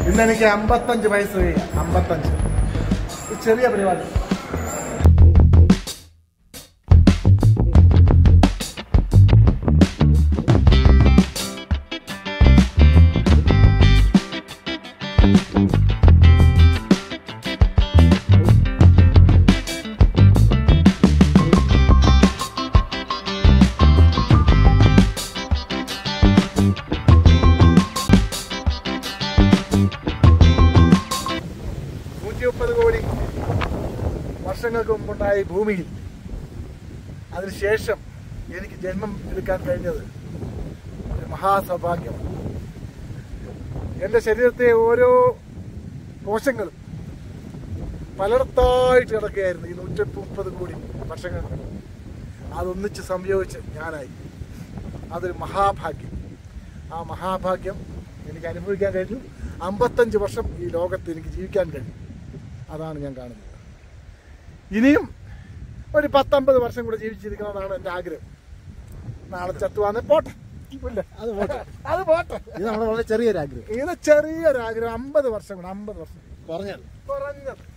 ഇന്ന് എനിക്ക് അമ്പത്തഞ്ച് വയസ്സ് കഴിഞ്ഞു അമ്പത്തഞ്ച് ഒരു ചെറിയ പരിപാടി നൂറ്റി മുപ്പത് കോടി വർഷങ്ങൾക്ക് മുമ്പുണ്ടായ ഈ ഭൂമിയിൽ അതിനുശേഷം എനിക്ക് ജന്മം എടുക്കാൻ കഴിഞ്ഞത് ഒരു മഹാസൗഭാഗ്യമാണ് എൻ്റെ ശരീരത്തെ ഓരോ കോശങ്ങളും പലയിടത്തായിട്ട് കിടക്കുകയായിരുന്നു ഈ നൂറ്റി മുപ്പത് കോടി വർഷങ്ങൾക്ക് അതൊന്നിച്ച് സംയോജിച്ച് ഞാനായി അതൊരു മഹാഭാഗ്യം ആ മഹാഭാഗ്യം എനിക്ക് അനുഭവിക്കാൻ കഴിഞ്ഞു അമ്പത്തഞ്ച് വർഷം ഈ ലോകത്ത് എനിക്ക് ജീവിക്കാൻ കഴിഞ്ഞു അതാണ് ഞാൻ കാണുന്നത് ഇനിയും ഒരു പത്തൊമ്പത് വർഷം കൂടെ ജീവിച്ചിരിക്കണമെന്നാണ് എൻ്റെ ആഗ്രഹം നാളെ ചത്തുവാന്നെ പോട്ടെ ഇല്ല അത് പോട്ടെ അത് പോട്ടെ ഇത് നമ്മുടെ വളരെ ചെറിയൊരു ആഗ്രഹം ഇത് ചെറിയൊരാഗ്രഹം അമ്പത് വർഷം കൂടെ അമ്പത് വർഷം പറഞ്ഞാൽ കുറഞ്ഞത്